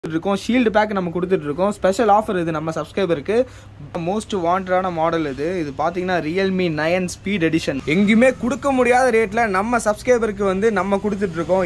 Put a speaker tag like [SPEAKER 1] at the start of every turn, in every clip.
[SPEAKER 1] இருக்கோம் shield back நம்ம கொடுத்துட்டு இருக்கோம் ஸ்பெஷல் ஆஃபர் இது நம்ம சப்ஸ்கிரைபருக்கு மோஸ்ட் வாண்டடான மாடல் இது இது பார்த்தீங்கன்னா ரியல்மி நயன் ஸ்பீட் எடிஷன் எங்கேயுமே கொடுக்க முடியாத ரேட்டில் நம்ம சப்ஸ்கிரைபருக்கு வந்து நம்ம கொடுத்துட்டு இருக்கோம்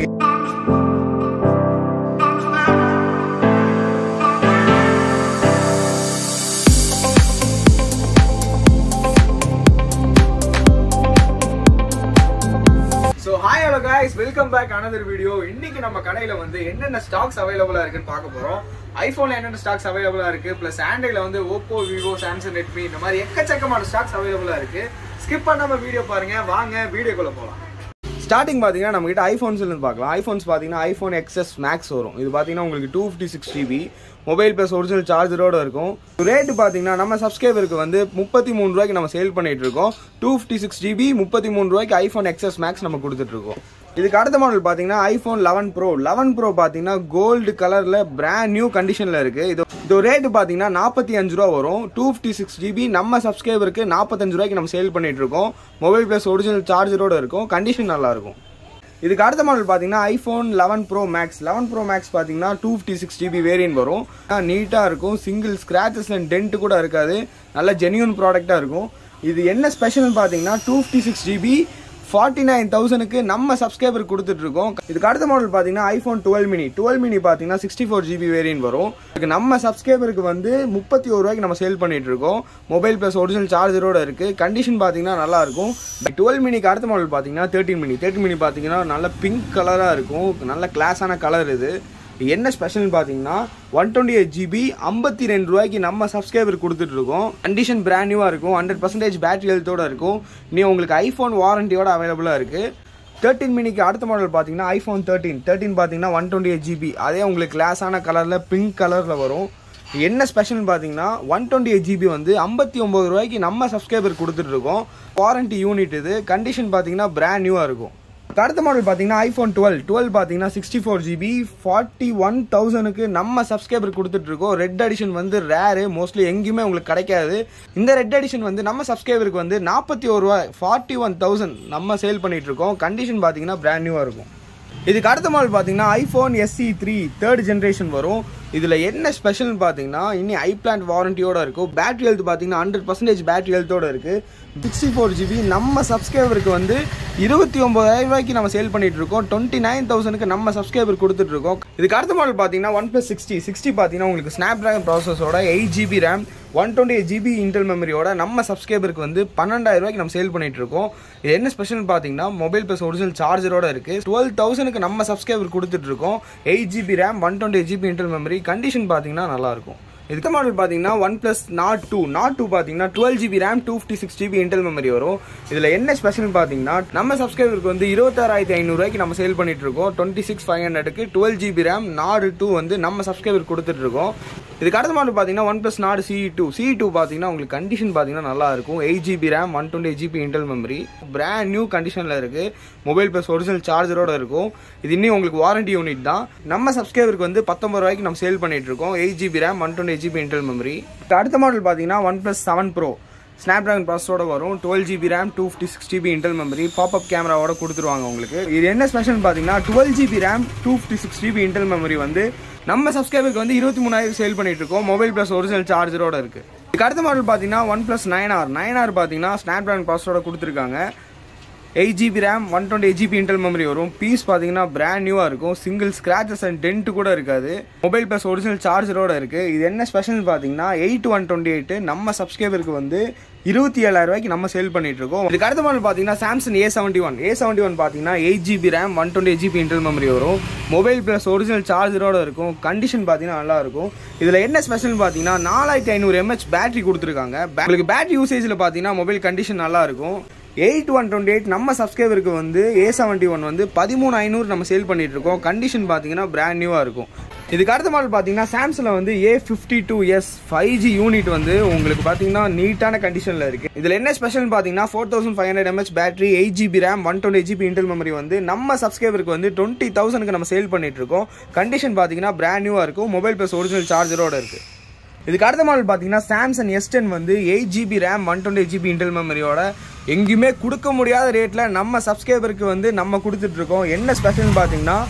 [SPEAKER 1] so hi hello guys welcome back another video இன்னைக்கு நம்ம கடையில் வந்து என்னென்ன ஸ்டாக்ஸ் அவைலபிளாக இருக்குன்னு பார்க்க போகிறோம் ஐஃபோனில் என்னென்ன ஸ்டாக்ஸ் அவைலபிளாக இருக்குது ப்ளஸ் ஆண்ட்ராய்டில் வந்து ஓப்போ விவோ சாம்சங் ரெட்மி இந்த மாதிரி எக்கச்சக்கமான ஸ்டாக்ஸ் அவைலபிளாக இருக்குது ஸ்கிப் பண்ணாமல் வீடியோ பாருங்கள் வாங்க வீடியோக்குள்ளே போகலாம் ஸ்டார்டிங் பார்த்தீங்கன்னா நம்மகிட்ட ஐஃபோன்ஸ் இருந்து பார்க்கலாம் ஐஃபோன்ஸ் பார்த்தீங்கன்னா ஐஃபோன் எக்ஸ்எஸ் மேக்ஸ் வரும் இது பார்த்தீங்கன்னா உங்களுக்கு two fifty six GB mobile plus original சார்ஜரோட இருக்கும் ரேட்டு பார்த்தீங்கன்னா நம்ம சப்ஸ்கிரைபருக்கு வந்து முப்பத்தி மூணு ரூபாய்க்கு நம்ம சேல் பண்ணிட்டு இருக்கோம் டூ ஃபிஃப்டி சிக்ஸ் ஜிபி முப்பத்தி மூணு ரூபாய்க்கு ஐஃபோன் எக்ஸ்எஸ் மேக்ஸ் நம்ம கொடுத்துட்டு இருக்கோம் இதுக்கு அடுத்த மாடல் பார்த்தீங்கன்னா iPhone eleven pro eleven pro பார்த்தீங்கன்னா கோல்டு கலரில் பிராண்ட் நியூ கண்டிஷனில் இருக்குது இது இது ரேட்டு பார்த்தீங்கன்னா நாற்பத்தி அஞ்சு ரூபா வரும் டூ ஃபிஃப்டி சிக்ஸ் ஜிபி நம்ம சப்ஸ்கிரைபருக்கு நாற்பத்தஞ்சு ரூபாய்க்கு நம்ம சேல் பண்ணிட்டு இருக்கோம் மொபைல் ப்ளஸ் ஒரிஜினல் சார்ஜரோட இருக்கும் கண்டிஷன் நல்லா இருக்கும் இதுக்கு அடுத்த மாடல் பார்த்தீங்கன்னா iPhone eleven pro max eleven pro max பார்த்தீங்கன்னா two fifty six GB variant வரும் நீட்டாக இருக்கும் சிங்கிள் ஸ்க்ராச்சஸ் அண்ட் டென்ட் கூட இருக்காது நல்ல ஜென்யூன் ப்ராடக்டாக இருக்கும் இது என்ன ஸ்பெஷல்னு பார்த்தீங்கன்னா two fifty six GB forty nine தௌசண்ட்க்கு நம்ம சப்ஸ்கிரைபர் கொடுத்துட்டு இருக்கோம் இதுக்கு அடுத்த மாடல் பார்த்தீங்கன்னா iPhone twelve mini twelve mini பார்த்தீங்கன்னா சிக்ஸ்டி ஃபோர் ஜிபி வேரியன்ட் வரும் இதுக்கு நம்ம சப்ஸ்கிரைபருக்கு வந்து முப்பத்தி ஒரு ரூபாய்க்கு நம்ம சேல் பண்ணிட்டு இருக்கோம் மொபைல் ப்ளஸ் ஒரிஜினல் சார்ஜரோட இருக்கு கண்டிஷன் பார்த்தீங்கன்னா நல்லா இருக்கும் டுவெல் மினிக்கு அடுத்த மாடல் பார்த்தீங்கன்னா தேர்ட்டின் மினி தேர்ட்டின் மினி பார்த்தீங்கன்னா நல்ல பிங்க் கலராக இருக்கும் நல்ல கிளாஸான கலர் இது என்ன ஸ்பெஷல்னு பார்த்தீங்கன்னா ஒன் டுவெண்ட்டி எயிட் ஜிபி ஐம்பத்தி ரெண்டு ரூபாய்க்கு நம்ம சப்ஸ்கிரைபர் கொடுத்துட்டு இருக்கோம் கண்டிஷன் பிராண்ட் நியூவாக இருக்கும் ஹண்ட்ரட் பர்சன்டேஜ் பேட்டரி ஹெல்த்தோட இருக்கும் நீ உங்களுக்கு ஐஃபோன் வாரண்டியோட அவைலபிளாக இருக்குது தேர்ட்டின் மினிக்கு அடுத்த மாடல் பார்த்தீங்கன்னா ஐஃபோன் தேர்ட்டின் தேர்ட்டின் பார்த்தீங்கன்னா ஒன் டுவெண்ட்டி எயிட் ஜிபி அதே உங்களுக்கு கிளாஸான கலரில் பிங்க் கலரில் வரும் என்ன ஸ்பெஷல்னு பார்த்தீங்கன்னா ஒன் டுவெண்ட்டி எயிட் ஜிபி வந்து ஐம்பத்தி ஒம்பது ரூபாய்க்கு நம்ம சப்ஸ்கிரைபர் கொடுத்துட்டு இருக்கோம் வாரண்டி யூனிட் இது கண்டிஷன் பார்த்தீங்கன்னா பிராண்ட் நியூவாக இருக்கும் அடுத்த மாடல் பார்த்தீங்கன்னா ஐஃபோன் டுவெல் டுவெல் பார்த்தீங்கன்னா sixty four GB forty one தௌசண்ட்க்கு நம்ம சப்ஸ்கிரைபர் கொடுத்துட்டு இருக்கோம் ரெட் அடிஷன் வந்து ரேரு மோஸ்ட்லி எங்கேயுமே உங்களுக்கு கிடைக்காது இந்த ரெட் அடிஷன் வந்து நம்ம சப்ஸ்கிரைபருக்கு வந்து நாற்பத்தி ஒரு ரூபாய் ஃபார்ட்டி ஒன் தௌசண்ட் நம்ம சேல் பண்ணிட்டு இருக்கோம் கண்டிஷன் பார்த்தீங்கன்னா பிராண்ட் நியூவாக இருக்கும் இதுக்கு அடுத்த மாடல் பார்த்தீங்கன்னா iPhone SE three third generation வரும் இதில் என்ன ஸ்பெஷல்னு பார்த்தீங்கன்னா இன்னி ஐ பிளான்ட் வாரண்டியோட இருக்கும் பேட்டரி ஹெல்த் பார்த்தீங்கன்னா ஹண்ட்ரட் பர்சன்டேஜ் பேட்டரி ஹெல்த்தோட இருக்குது சிக்ஸ்டி ஃபோர் ஜிபி நம்ம சப்ஸ்கிரைபருக்கு வந்து இருபத்தி ஒம்பதாயிரம் ரூபாய்க்கு நம்ம சேல் பண்ணிட்டு இருக்கோம் டுவெண்ட்டி நைன் தௌசண்ட்க்கு நம்ம சப்ஸ்கிரைபர் கொடுத்துட்டு இருக்கோம் இதுக்கு அடுத்த மாடல் பார்த்தீங்கன்னா ஒன் ப்ளஸ் சிக்ஸ்டி சிக்ஸ்டி பார்த்தீங்கன்னா உங்களுக்கு ஸ்னாப் ட்ராகன் ப்ராசஸோட eight GB RAM one twenty eight GB internal மெமரியோட நம்ம சப்ஸ்கிரைபருக்கு வந்து பன்னெண்டாயிரம் ரூபாய்க்கு நம்ம சேல் பண்ணிட்டு இருக்கோம் இது என்ன ஸ்பெஷல் பார்த்தீங்கன்னா மொபைல் ப்ளஸ் ஒரிஜினல் சார்ஜரோட இருக்கு டுவெல் தௌசண்ட்க்கு நம்ம சப்ஸ்கிரைபர் கொடுத்துட்டு இருக்கோம் eight GB RAM one twenty eight GB internal memory condition பார்த்தீங்கன்னா நல்லா இருக்கும் இதுக்கு மாடல் பார்த்தீங்கன்னா one plus Nord two Nord two பார்த்தீங்கன்னா twelve GB RAM two fifty six GB internal memory வரும் இதில் என்ன ஸ்பெஷல்னு பார்த்தீங்கன்னா நம்ம சப்ஸ்கிரைபருக்கு வந்து இருபத்தாறாயிரத்தி ஐநூறுரூவாய்க்கு நம்ம சேல் பண்ணிட்டு இருக்கோம் டுவெண்ட்டி சிக்ஸ் ஃபைவ் ஹண்ட்ரடுக்கு twelve GB RAM Nord two வந்து நம்ம சப்ஸ்கிரைபர் கொடுத்துட்டு இருக்கோம் இதுக்கு அடுத்த மாடல் பார்த்தீங்கன்னா one plus Nord C two C two பார்த்தீங்கன்னா உங்களுக்கு கண்டிஷன் பார்த்தீங்கன்னா நல்லா இருக்கும் eight GB RAM one twenty GB internal memory brand new கண்டிஷனில் இருக்குது மொபைல் ப்ளஸ் ஒரிஜினல் சார்ஜரோட இருக்கும் இது இன்னும் உங்களுக்கு வாரண்டி யூனிட் தான் நம்ம சப்ஸ்கிரைபருக்கு வந்து பத்தொம்பது ரூபாய்க்கு நம்ம சேல் பண்ணிட்டு இருக்கோம் eight GB RAM one twenty GB internal memory அடுத்த மாடல் பார்த்தீங்கன்னா one plus seven pro Snapdragon ப்ராசஸோட வரும் twelve GB RAM two fifty six GB internal memory pop up கேமராவோட கொடுத்துருவாங்க உங்களுக்கு இது என்ன ஸ்பெஷல் பார்த்தீங்கன்னா twelve GB RAM two fifty six GB internal memory வந்து நம்ம சப்ஸ்கிரைபருக்கு வந்து இருபத்தி மூணாயிரம் சேல் பண்ணிட்டு இருக்கோம் மொபைல் ப்ளஸ் ஒரிஜினல் சார்ஜரோட இருக்கு இதுக்கு அடுத்த மாடல் பார்த்தீங்கன்னா one plus nine R nine R பார்த்தீங்கன்னா ஸ்னாப் ட்ராகன் ப்ராசஸோட கொடுத்துருக்காங்க eight GB RAM one twenty eight GB internal memory வரும் பீஸ் பார்த்தீங்கன்னா பிராண்ட் நியூவாக இருக்கும் சிங்கிள் ஸ்க்ராச்சஸ் அண்ட் டென்ட் கூட இருக்காது மொபைல் ப்ளஸ் ஒரிஜினல் சார்ஜரோட இருக்குது இது என்ன ஸ்பெஷல் பார்த்தீங்கன்னா எயிட் ஒன் டுவெண்ட்டி எயிட் நம்ம சப்ஸ்கிரைபருக்கு வந்து இருபத்தி ஏழாயிரம் ரூபாய்க்கு நம்ம சேல் பண்ணிட்டு இருக்கோம் இதுக்கு அடுத்த மாடல் பார்த்தீங்கன்னா Samsung A seventy one A seventy one பார்த்தீங்கன்னா eight GB RAM one twenty GB internal memory வரும் மொபைல் ப்ளஸ் ஒரிஜினல் சார்ஜரோட இருக்கும் கண்டிஷன் பார்த்தீங்கன்னா நல்லா இருக்கும் இதில் என்ன ஸ்பெஷல் பார்த்தீங்கன்னா நாலாயிரத்தி ஐநூறு எம்ஹெச் பேட்டரி கொடுத்துருக்காங்க உங்களுக்கு பேட்டரி யூசேஜில் பார்த்தீங்கன்னா மொபைல் கண்டிஷன் நல்லா இருக்கும் எயிட் ஒன் டுவெண்ட்டி எயிட் நம்ம சப்ஸ்கிரைபருக்கு வந்து ஏ செவன்ட்டி ஒன் வந்து பதிமூணு ஐநூறு நம்ம சேல் பண்ணிட்டு இருக்கோம் கண்டிஷன் பார்த்தீங்கன்னா பிராண்ட் நியூவாக இருக்கும் இதுக்கு அடுத்த மாடல் பார்த்தீங்கன்னா சாம்சங்கில் வந்து A fifty two S five G unit வந்து உங்களுக்கு பார்த்தீங்கன்னா நீட்டான கண்டிஷனில் இருக்குது இதில் என்ன ஸ்பெஷல் பார்த்தீங்கன்னா four thousand five hundred MH battery eight GB RAM one twenty GB internal memory வந்து நம்ம சப்ஸ்கிரைபருக்கு வந்து டுவெண்ட்டி தௌசண்ட்க்கு நம்ம சேல் பண்ணிட்டு இருக்கோம் கண்டிஷன் பார்த்தீங்கன்னா பிராண்ட் நியூவாக இருக்கும் மொபைல் ப்ளஸ் ஒரிஜினல் சார்ஜரோட இருக்குது இதுக்கு அடுத்த மாடல் பார்த்தீங்கன்னா சாம்சங் எஸ் டென் வந்து eight GB RAM one twenty GB internal மெமரியோட எங்கேயுமே கொடுக்க முடியாத ரேட்டில் நம்ம சப்ஸ்கிரைபருக்கு வந்து நம்ம கொடுத்துட்ருக்கோம் என்ன ஸ்பெஷல்னு பார்த்தீங்கன்னா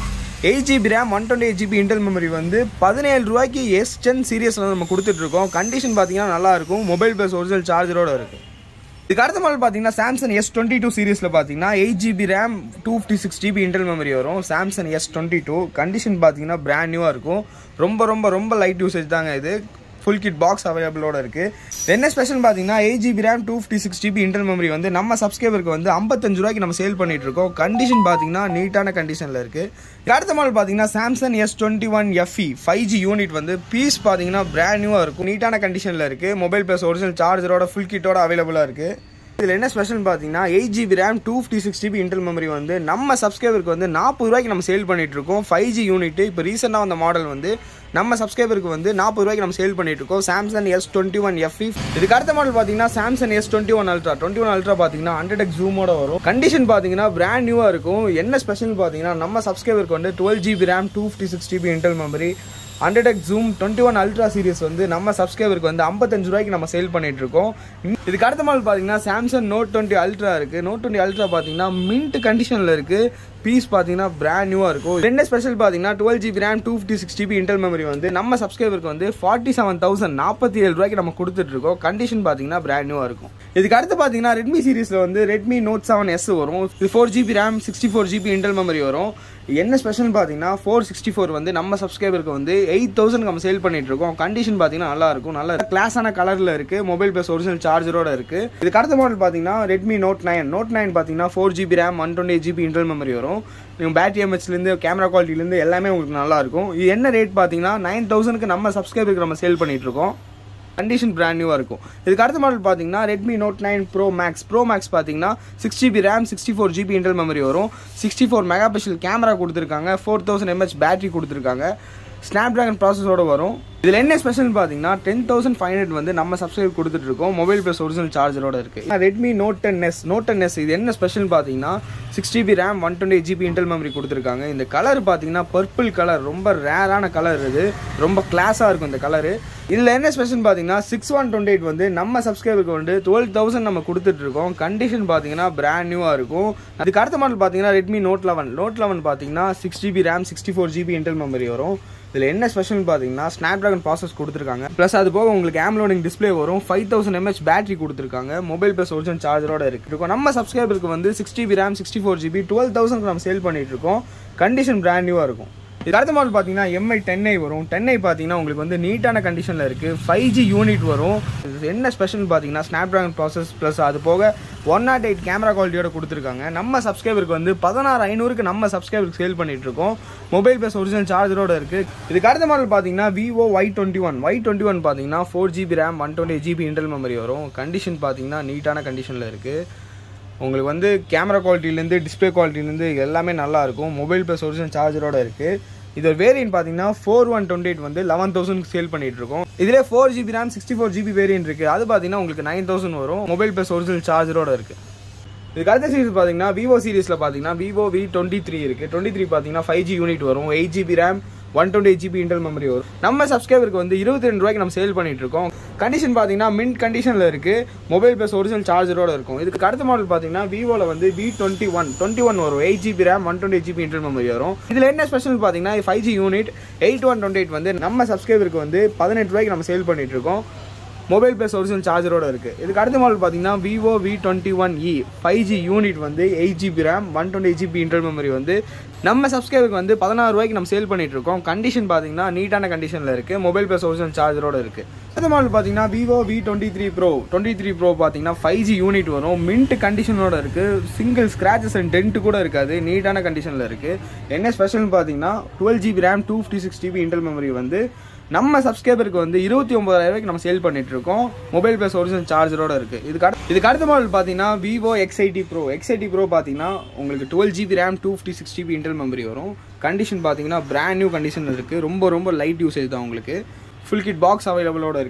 [SPEAKER 1] eight GB RAM one twenty eight GB internal memory வந்து பதினேழு ரூபாய்க்கு எஸ் டென் சீரியஸில் வந்து நம்ம கொடுத்துட்ருக்கோம் கண்டிஷன் பார்த்தீங்கன்னா நல்லா இருக்கும் மொபைல் ப்ளஸ் ஒரிஜினல் சார்ஜரோட இருக்குது இதுக்கு அடுத்த மாடல் பார்த்தீங்கன்னா சாம்சங் எஸ் டுவெண்ட்டி டூ சீரிஸில் பார்த்தீங்கன்னா eight GB RAM two fifty six GB internal memory வரும் Samsung S twenty two condition பார்த்தீங்கன்னா பிராண்ட் நியூவாக இருக்கும் ரொம்ப ரொம்ப ரொம்ப லைட் யூசேஜ் தாங்க இது ஃபுல் கிட் பாக்ஸ் அவைலபிளோட இருக்குது என்ன ஸ்பெஷல் பார்த்தீங்கன்னா eight GB RAM two fifty six GB internal memory வந்து நம்ம சப்ஸ்கிரைபருக்கு வந்து ஐம்பத்தஞ்சு ரூபாய்க்கு நம்ம சேல் பண்ணிட்டு இருக்கோம் கண்டிஷன் பார்த்தீங்கன்னா நீட்டான கண்டிஷனில் இருக்குது அடுத்த மாடல் பார்த்தீங்கன்னா Samsung S twenty one FE five G unit வந்து பீஸ் பார்த்தீங்கன்னா பிராண்ட் நியூவாக இருக்கும் நீட்டான கண்டிஷனில் இருக்குது மொபைல் ப்ளஸ் ஒரிஜினல் சார்ஜரோட ஃபுல் கிட்டோட அவைலபிளாக இருக்குது இதில் என்ன ஸ்பெஷல் பார்த்தீங்கன்னா eight GB RAM two fifty six GB internal memory வந்து நம்ம சப்ஸ்கிரைபருக்கு வந்து நாற்பது ரூபாய்க்கு நம்ம சேல் பண்ணிட்டு இருக்கோம் ஃபைவ் ஜி யூனிட் இப்போ ரீசெண்டாக வந்த மாடல் வந்து நம்ம சப்ஸ்கிரைபருக்கு வந்து நாற்பது ரூபாய்க்கு நம்ம சேல் பண்ணிட்டு இருக்கோம் Samsung S twenty one FE இதுக்கு அடுத்த மாடல் பார்த்தீங்கன்னா Samsung S twenty one ultra twenty one ultra பார்த்தீங்கன்னா ஹண்ட்ரட் எக்ஸ் ஜூமோட வரும் கண்டிஷன் பார்த்தீங்கன்னா பிராண்ட் நியூவாக இருக்கும் என்ன ஸ்பெஷல் பார்த்தீங்கன்னா நம்ம சப்ஸ்கிரைபருக்கு வந்து twelve GB RAM two fifty six GB internal memory hundred X zoom twenty one ultra series வந்து நம்ம சப்ஸ்கிரைபருக்கு வந்து ஐம்பத்தஞ்சு ரூபாய்க்கு நம்ம சேல் பண்ணிட்டு இருக்கோம் இதுக்கு அடுத்த மாடல் பார்த்தீங்கன்னா சாம்சங் நோட் டுவெண்ட்டி அல்ட்ரா இருக்கு நோட் டுவெண்ட்டி அல்ட்ரா பார்த்தீங்கன்னா மின்ட் கண்டிஷனில் இருக்கு பீஸ் பார்த்தீங்கன்னா பிராண்ட் நியூவாக இருக்கும் ரெண்டு ஸ்பெஷல் பார்த்தீங்கன்னா twelve GB RAM two fifty six GB internal memory வந்து நம்ம சப்ஸ்கிரைபருக்கு வந்து ஃபார்ட்டி செவன் தௌசண்ட் நாற்பத்தி ஏழு ரூபாய்க்கு நம்ம கொடுத்துட்டு இருக்கோம் கண்டிஷன் பார்த்தீங்கன்னா பிராண்ட் நியூவாக இருக்கும் இதுக்கு அடுத்து பார்த்தீங்கன்னா ரெட்மி சீரிஸில் வந்து ரெட்மி நோட் செவன் எஸ் வரும் இது four GB RAM sixty four GB internal memory வரும் என்ன ஸ்பெஷல் பார்த்தீங்கன்னா ஃபோர் சிக்ஸ்டி ஃபோர் வந்து நம்ம சப்ஸ்கிரைபருக்கு வந்து எயிட் தௌசண்ட் நம்ம சேல் பண்ணிட்டு இருக்கோம் கண்டிஷன் பார்த்தீங்கன்னா நல்லா இருக்கும் நல்ல கிளாஸான கலரில் இருக்கு மொபைல் ப்ளஸ் ஒரிஜினல் சார்ஜரோட இருக்கு இதுக்கு அடுத்த மாடல் பார்த்தீங்கன்னா Redmi note nine note nine பார்த்தீங்கன்னா four GB RAM one twenty GB internal memory வரும் நீங்கள் பேட்டரி எம்ஹெச்லேருந்து கேமரா குவாலிட்டிலேருந்து எல்லாமே உங்களுக்கு நல்லா இருக்கும் இது என்ன ரேட் பார்த்தீங்கன்னா நைன் தௌசண்ட்க்கு நம்ம சப்ஸ்கிரைபருக்கு நம்ம சேல் பண்ணிட்டு இருக்கோம் கண்டிஷன் பிராண்ட் நியூவாக இருக்கும் இதுக்கு அடுத்த மாடல் பார்த்தீங்கன்னா Redmi note nine pro max pro max பார்த்தீங்கன்னா six GB RAM sixty four GB internal memory வரும் sixty four megapixel camera கொடுத்துருக்காங்க ஃபோர் தௌசண்ட் எம்ஹெச் பேட்டரி கொடுத்துருக்காங்க ஸ்னாப் ட்ராகன் ப்ராசஸோட வரும் இதில் என்ன ஸ்பெஷல் பார்த்தீங்கன்னா டென் தௌசண்ட் ஃபைவ் ஹண்ட்ரட் வந்து நம்ம சப்ஸ்கிரைப் கொடுத்துட்டு இருக்கோம் மொபைல் ப்ளஸ் ஒரிஜினல் சார்ஜரோட இருக்கு Redmi note ten S note ten S இது என்ன ஸ்பெஷல் பார்த்தீங்கன்னா six GB RAM one twenty GB internal memory கொடுத்துருக்காங்க இந்த கலர் பார்த்தீங்கன்னா பர்பிள் கலர் ரொம்ப ரேரான கலர் இது ரொம்ப கிளாஸாக இருக்கும் இந்த கலரு இதில் என்ன ஸ்பெஷல் பார்த்தீங்கன்னா சிக்ஸ் ஒன் டுவெண்ட்டி எயிட் வந்து நம்ம சப்ஸ்கிரைபருக்கு வந்து டுவெல் தௌசண்ட் நம்ம கொடுத்துட்டு இருக்கோம் கண்டிஷன் பார்த்தீங்கன்னா பிராண்ட் நியூவாக இருக்கும் அதுக்கு அடுத்த மாடல் பார்த்தீங்கன்னா Redmi note eleven note eleven பார்த்தீங்கன்னா six GB RAM sixty four GB internal memory வரும் இதில் என்ன ஸ்பெஷல் பார்த்தீங்கன்னா ஸ்னாப் ட்ராகன் ப்ராசஸ் கொடுத்துருக்காங்க ப்ளஸ் அது போக உங்களுக்கு ஆம்லோடிங் டிஸ்பிளே வரும் ஃபைவ் தௌசண்ட் எம்ஹெச் பேட்டரி கொடுத்துருக்காங்க மொபைல் ப்ளஸ் ஒரிஜினல் சார்ஜரோட இருக்கு இருக்கும் நம்ம சப்ஸ்கிரைபருக்கு வந்து six GB RAM sixty four GB twelve thousand நம்ம சேல் பண்ணிட்டு இருக்கோம் கண்டிஷன் பிராண்ட் நியூவாக இருக்கும் இது அடுத்த மாடல் பார்த்தீங்கன்னா எம்ஐ டென் ஐ வரும் டென் ஐ பார்த்தீங்கன்னா உங்களுக்கு வந்து நீட்டான கண்டிஷனில் இருக்குது ஃபைவ் ஜி யூனிட் வரும் இது என்ன ஸ்பெஷல் பார்த்தீங்கன்னா ஸ்னாப் ட்ராகன் ப்ராசஸ் ப்ளஸ் அது போக ஒன் நாட் எயிட் கேமரா குவாலிட்டியோட கொடுத்துருக்காங்க நம்ம சப்ஸ்கிரைபருக்கு வந்து பதினாறு ஐநூறுக்கு நம்ம சப்ஸ்கிரைபருக்கு சேல் பண்ணிட்டு இருக்கோம் மொபைல் ப்ளஸ் ஒரிஜினல் சார்ஜரோட இருக்குது இதுக்கு அடுத்த மாடல் பார்த்தீங்கன்னா Vivo Y twenty one Y twenty one பார்த்தீங்கன்னா four GB RAM one twenty GB internal memory வரும் கண்டிஷன் பார்த்தீங்கன்னா நீட்டான கண்டிஷனில் இருக்குது உங்களுக்கு வந்து கேமரா குவாலிட்டிலேருந்து டிஸ்பிளே குவாலிட்டிலேருந்து எல்லாமே நல்லா இருக்கும் மொபைல் ப்ளஸ் ஒரிஜினல் சார்ஜரோட இருக்குது இது வேரியன்ட் பார்த்தீங்கன்னா ஃபோர் ஒன் டுவெண்ட்டி எயிட் வந்து லெவன் தௌசண்ட் சேல் பண்ணிட்டு இருக்கோம் இதிலே four GB RAM sixty four GB variant இருக்குது அது பார்த்தீங்கன்னா உங்களுக்கு நைன் தௌசண்ட் வரும் மொபைல் ப்ளஸ் ஒரிஜினல் சார்ஜரோட இருக்குது இதுக்கு அடுத்த சீரிஸ் பார்த்தீங்கன்னா விவோ சீரிஸில் பார்த்தீங்கன்னா விவோ வி டுவெண்ட்டி த்ரீ இருக்குது டுவெண்ட்டி த்ரீ பார்த்தீங்கன்னா ஃபைவ் ஜி யூனிட் வரும் eight GB RAM one twenty eight GB internal memory வரும் நம்ம சப்ஸ்கிரைபருக்கு வந்து இருபத்தி ரெண்டு ரூபாய்க்கு நம்ம சேல் பண்ணிட்டு இருக்கோம் கண்டிஷன் பார்த்தீங்கன்னா மின்ட் கண்டிஷனில் இருக்குது மொபைல் ப்ளஸ் ஒரிஜினல் சார்ஜரோட இருக்கும் இதுக்கு அடுத்த மாடல் பார்த்தீங்கன்னா விவோவில் வந்து V twenty one twenty one வரும் eight GB RAM one twenty GB internal memory வரும் இதில் என்ன ஸ்பெஷல் பார்த்தீங்கன்னா five G unit eight one twenty eight வந்து நம்ம சப்ஸ்கிரைபருக்கு வந்து பதினெட்டு ரூபாய்க்கு நம்ம சேல் பண்ணிட்டு இருக்கோம் மொபைல் ப்ளஸ் ஒரிஜினல் சார்ஜரோட இருக்குது இதுக்கு அடுத்த மாடல் பார்த்தீங்கன்னா Vivo V twenty one E five G unit வந்து eight GB RAM one twenty GB internal memory வந்து நம்ம சப்ஸ்கிரைபருக்கு வந்து பதினாறு ரூபாய்க்கு நம்ம சேல் பண்ணிட்டு இருக்கோம் கண்டிஷன் பார்த்தீங்கன்னா நீட்டான கண்டிஷனில் இருக்குது மொபைல் ப்ளஸ் ஒரிஜினல் சார்ஜரோட இருக்குது அடுத்த மாடல் பார்த்தீங்கன்னா Vivo V twenty three pro twenty three pro பார்த்தீங்கன்னா ஃபைவ் ஜி யூனிட் வரும் மின்ட் கண்டிஷனோட இருக்குது சிங்கிள் ஸ்க்ராச்சஸ் அண்ட் டென்ட் கூட இருக்காது நீட்டான கண்டிஷனில் இருக்குது என்ன ஸ்பெஷல்னு பார்த்தீங்கன்னா twelve GB RAM two fifty six GB internal memory வந்து நம்ம சப்ஸ்கிரைபருக்கு வந்து இருபத்தி ஒன்பதாயிரம் ரூபாய்க்கு நம்ம சேல் பண்ணிட்டு இருக்கோம் மொபைல் ப்ளஸ் ஒரிஜினல் சார்ஜரோட இருக்கு இதுக்கு அடுத்து இதுக்கு அடுத்த மாடல் பார்த்தீங்கன்னா Vivo X eighty pro X eighty pro பார்த்தீங்கன்னா உங்களுக்கு twelve GB RAM two fifty six GB internal memory வரும் கண்டிஷன் பார்த்தீங்கன்னா பிராண்ட் நியூ கண்டிஷன் இருக்கு ரொம்ப ரொம்ப லைட் யூசேஜ் தான் உங்களுக்கு ஃபுல் கிட் பாக்ஸ் அவைலபிளோட இருக்கு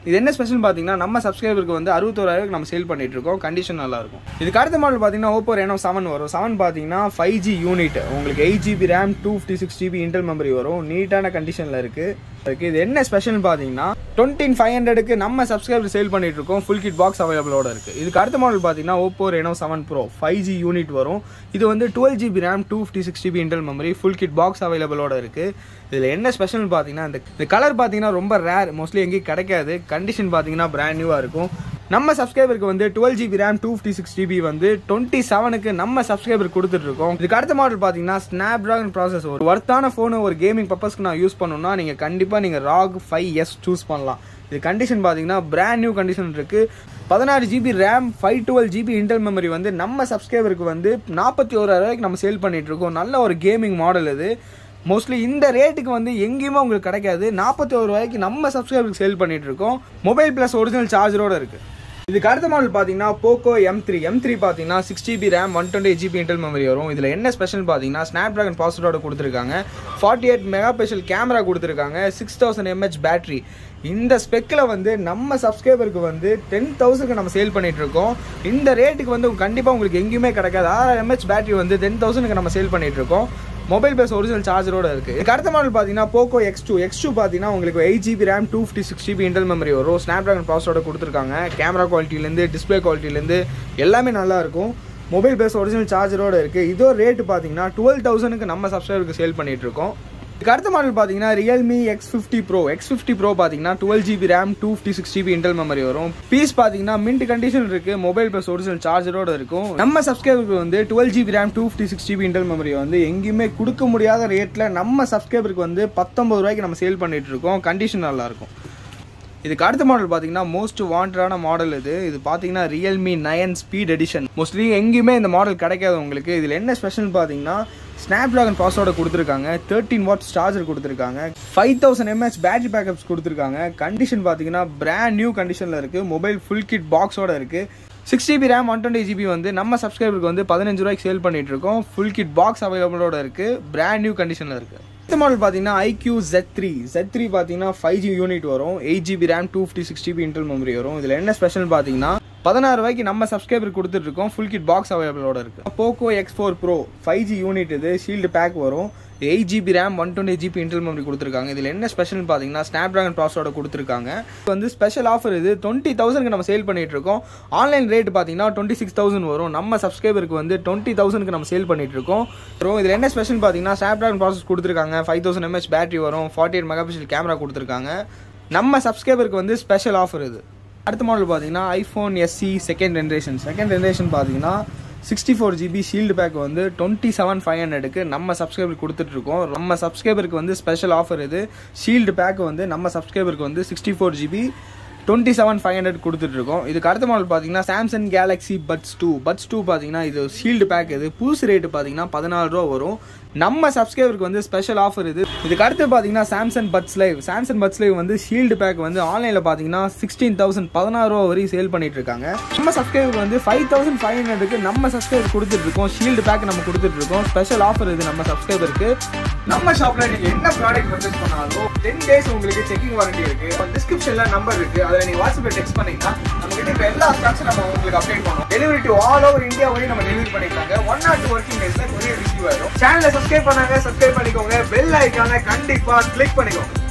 [SPEAKER 1] இது என்ன ஸ்பெஷல் பார்த்தீங்கன்னா நம்ம சப்ஸ்கிரைபருக்கு வந்து அறுபத்தோராயிரம் நம்ம சேல் பண்ணிட்டு இருக்கோம் கண்டிஷன் நல்லா இருக்கும் இதுக்கு அடுத்த மாடல் பார்த்தீங்கன்னா ஓப்போ ரெனோ செவன் வரும் செவன் பார்த்தீங்கன்னா ஃபைவ் ஜி யூனிட் உங்களுக்கு eight GB RAM two fifty six GB internal memory வரும் நீட்டான கண்டிஷனில் இருக்கு இருக்கு இது என்ன ஸ்பெஷல் பார்த்தீங்கன்னா டுவெண்ட்டி ஃபைவ் ஹண்ட்ரடுக்கு நம்ம சப்ஸ்கிரைபர் சேல் பண்ணிட்டு இருக்கோம் ஃபுல் கிட் பாக்ஸ் அவைலபிளோட இருக்கு இதுக்கு அடுத்த மாடல் பார்த்தீங்கன்னா Oppo Reno seven pro five G unit வரும் இது வந்து twelve GB RAM two fifty six GB internal memory full kit box அவைலபிளோட இருக்கு இதில் என்ன ஸ்பெஷல் பார்த்தீங்கன்னா இந்த இந்த கலர் பார்த்தீங்கன்னா ரொம்ப ரேர் மோஸ்ட்லி எங்கேயும் கிடைக்காது கண்டிஷன் பார்த்தீங்கன்னா பிராண்ட் நியூவாக இருக்கும் நம்ம சப்ஸ்கிரைபருக்கு வந்து twelve GB RAM two fifty six GB வந்து டுவெண்ட்டி செவனுக்கு நம்ம சப்ஸ்கிரைபர் கொடுத்துட்டு இருக்கோம் இதுக்கு அடுத்த மாடல் பார்த்தீங்கன்னா ஸ்னாப் ட்ராகன் ப்ராசஸ் ஒரு ஒர்த்தான ஃபோனு ஒரு கேமிங் பர்பஸ்க்கு நான் யூஸ் பண்ணணும்னா நீங்கள் கண்டிப்பாக நீங்கள் ராக் ஃபைவ் எஸ் சூஸ் பண்ணலாம் இது கண்டிஷன் பார்த்தீங்கன்னா பிராண்ட் நியூ கண்டிஷன் இருக்கு பதினாறு GB RAM five twelve GB internal memory வந்து நம்ம சப்ஸ்கிரைபருக்கு வந்து நாற்பத்தி ஓராயிரம் நம்ம சேல் பண்ணிட்டு இருக்கோம் நல்ல ஒரு கேமிங் மாடல் இது மோஸ்ட்லி இந்த ரேட்டுக்கு வந்து எங்கேயுமே உங்களுக்கு கிடைக்காது நாற்பத்தி ஒரு ரூபாய்க்கு நம்ம சப்ஸ்கிரைபருக்கு சேல் பண்ணிட்டு இருக்கோம் மொபைல் ப்ளஸ் ஒரிஜினல் சார்ஜரோட இருக்கு இதுக்கு அடுத்த மாடல் பார்த்தீங்கன்னா Poco M three M three பார்த்தீங்கன்னா six GB RAM one twenty GB internal memory வரும் இதில் என்ன ஸ்பெஷல் பார்த்தீங்கன்னா ஸ்னாப் ட்ராகன் ப்ராசரோட கொடுத்துருக்காங்க forty eight megapixel camera கொடுத்துருக்காங்க சிக்ஸ் தௌசண்ட் எம்ஹெச் பேட்டரி இந்த ஸ்பெக்கில் வந்து நம்ம சப்ஸ்கிரைபருக்கு வந்து டென் தௌசண்ட்க்கு நம்ம சேல் பண்ணிட்டு இருக்கோம் இந்த ரேட்டுக்கு வந்து கண்டிப்பாக உங்களுக்கு எங்கேயுமே கிடைக்காது ஆறாயிரம் எம்ஹெச் பேட்டரி வந்து டென் தௌசண்ட்க்கு நம்ம சேல் பண்ணிட்டு இருக்கோம் மொபைல் பேஸ் ஒரிஜினல் சார்ஜரோட இருக்கு இதுக்கு அடுத்த மாடல் பார்த்தீங்கன்னா Poco X two X two பார்த்தீங்கன்னா உங்களுக்கு eight GB RAM two fifty six GB internal memory வரும் ஸ்னாப் ட்ராகன் ப்ராசரோட கொடுத்துருக்காங்க கேமரா குவாலிட்டிலேருந்து டிஸ்பிளே குவாலிட்டிலேருந்து எல்லாமே நல்லா இருக்கும் மொபைல் பேஸ் ஒரிஜினல் சார்ஜரோட இருக்கு இதோ ரேட்டு பார்த்தீங்கன்னா டுவெல் தௌசண்ட்க்கு நம்ம சப்ஸ்கிரைபருக்கு சேல் பண்ணிட்டு இருக்கோம் இதுக்கு அடுத்த மாடல் பார்த்தீங்கன்னா Realme X fifty pro X fifty pro பார்த்தீங்கன்னா twelve GB RAM two fifty six GB internal memory வரும் பீஸ் பார்த்தீங்கன்னா மின்ட் கண்டிஷன் இருக்கு மொபைல் ப்ளஸ் ஒரிஜினல் சார்ஜரோட இருக்கும் நம்ம சப்ஸ்கிரைபருக்கு வந்து twelve GB RAM two fifty six GB internal memory வந்து எங்கேயுமே கொடுக்க முடியாத ரேட்டில் நம்ம சப்ஸ்கிரைபருக்கு வந்து பத்தொம்பது ரூபாய்க்கு நம்ம சேல் பண்ணிட்டு இருக்கோம் கண்டிஷன் நல்லா இருக்கும் இதுக்கு அடுத்த மாடல் பார்த்தீங்கன்னா மோஸ்ட் வாண்டடான மாடல் இது இது பார்த்தீங்கன்னா Realme nine speed edition mostly எங்கேயுமே இந்த மாடல் கிடைக்காது உங்களுக்கு இதில் என்ன ஸ்பெஷல் பார்த்தீங்கன்னா ஸ்னாப் ட்ராகன் ப்ராசரோட கொடுத்துருக்காங்க தேர்ட்டின் வாட்ஸ் சார்ஜர் கொடுத்துருக்காங்க five thousand MH battery backups கொடுத்துருக்காங்க கண்டிஷன் பார்த்தீங்கன்னா பிராண்ட் நியூ கண்டிஷனில் இருக்குது மொபைல் ஃபுல் கிட் பாக்ஸோட இருக்குது six GB RAM one twenty GB வந்து நம்ம சப்ஸ்கிரைபருக்கு வந்து பதினஞ்சு ரூபாய்க்கு சேல் பண்ணிட்டு இருக்கோம் ஃபுல் கிட் பாக்ஸ் அவைலபிளோட இருக்குது பிராண்ட் நியூ கண்டிஷனில் இருக்குது அடுத்த மாடல் பார்த்தீங்கன்னா iQOO Z three Z three பார்த்தீங்கன்னா ஃபைவ் ஜி யூனிட் வரும் eight GB RAM two fifty six GB internal memory வரும் இதில் என்ன ஸ்பெஷல் பார்த்தீங்கன்னா பதினாறு ரூபாய்க்கு நம்ம சப்ஸ்கிரைபர் கொடுத்துட்டு இருக்கோம் ஃபுல் கிட் பாக்ஸ் அவைலபிளோட இருக்கு Poco X four pro five G unit இது ஷீல்டு பேக் வரும் eight GB RAM one twenty GB internal memory கொடுத்துருக்காங்க இதில் என்ன ஸ்பெஷல் பார்த்தீங்கன்னா ஸ்னாப் ட்ராகன் ப்ராசரோட கொடுத்துருக்காங்க இது வந்து ஸ்பெஷல் ஆஃபர் இது டுவெண்ட்டி தௌசண்ட்க்கு நம்ம சேல் பண்ணிட்டு இருக்கோம் ஆன்லைன் ரேட் பார்த்தீங்கன்னா டுவெண்ட்டி சிக்ஸ் தௌசண்ட் வரும் நம்ம சப்ஸ்கிரைபருக்கு வந்து டுவெண்ட்டி தௌசண்ட்க்கு நம்ம சேல் பண்ணிட்டு இருக்கோம் அப்புறம் இதில் என்ன ஸ்பெஷல் பார்த்தீங்கன்னா ஸ்னாப் ட்ராகன் ப்ராசஸ் கொடுத்துருக்காங்க ஃபைவ் தௌசண்ட் எம்ஹெச் பேட்டரி வரும் forty eight megapixel camera கொடுத்துருக்காங்க நம்ம சப்ஸ்கிரைபருக்கு வந்து ஸ்பெஷல் ஆஃபர் இது அடுத்த மாடல் பார்த்தீங்கன்னா iPhone SE second generation second generation பார்த்தீங்கன்னா sixty four GB sealed pack வந்து டுவெண்ட்டி செவன் ஃபைவ் ஹண்ட்ரடுக்கு நம்ம சப்ஸ்கிரைபர் கொடுத்துட்ருக்கோம் நம்ம சப்ஸ்கிரைபருக்கு வந்து ஸ்பெஷல் ஆஃபர் இது ஷீல்டு பேக் வந்து நம்ம சப்ஸ்கிரைபருக்கு வந்து sixty four GB twenty seven five hundred கொடுத்துட்ருக்கோம் இதுக்கு அடுத்த மாடல் பார்த்தீங்கன்னா Samsung Galaxy Buds two Buds two பார்த்தீங்கன்னா இது ஷீல்டு பேக் இது புதுசு ரேட்டு பார்த்தீங்கன்னா பதினாலு ரூபா வரும் நம்ம சப்ஸ்கிரைபருக்கு வந்து ஸ்பெஷல் ஆஃபர் இது இதுக்கு அடுத்து பார்த்தீங்கன்னா Samsung Buds Live Samsung Buds Live வந்து ஷீல்டு பேக் வந்து ஆன்லைனில் பார்த்தீங்கன்னா சிக்ஸ்டீன் தௌசண்ட் பதினாறு ரூபா வரையும் சேல் பண்ணிட்டு இருக்காங்க நம்ம சப்ஸ்கிரைபர் வந்து ஃபைவ் தௌசண்ட் ஃபைவ் ஹண்ட்ரடுக்கு நம்ம சப்ஸ்கிரைபர் கொடுத்துட்டு இருக்கோம் ஷீல்டு பேக் நம்ம கொடுத்துட்டு இருக்கோம் ஸ்பெஷல் ஆஃபர் இது நம்ம சப்ஸ்கிரைபருக்கு நம்ம ஷாப்ல நீங்க என்ன ப்ராடக்ட் பர்ச்சேஸ் பண்ணாலும் டென் டேஸ் உங்களுக்கு செக்கிங் வாரண்டி இருக்கு டிஸ்கிரிப்ஷன்ல நம்பர் இருக்கு அதுல நீங்க வாட்ஸ்அப்ல டெக்ஸ்ட் பண்ணீங்கன்னா நம்ம கிட்ட இப்ப எல்லா ஸ்டாக்ஸும் நம்ம உங்களுக்கு அப்டேட் பண்ணுவோம் delivery to all over India வரையும் நம்ம டெலிவரி பண்ணிருக்காங்க ஒன் ஆர் டூ ஒர்க்கிங் டேஸ்ல கொரியர் ரிசீவ் ஆயிடும் சேனலை சப்ஸ்கிரைப் பண்ணாங்க சப்ஸ்கிரைப் பண்ணிக்கோங்க பெல் ஐக்கான கண்டிப்பா கிளிக் பண்ணிக்கோங்க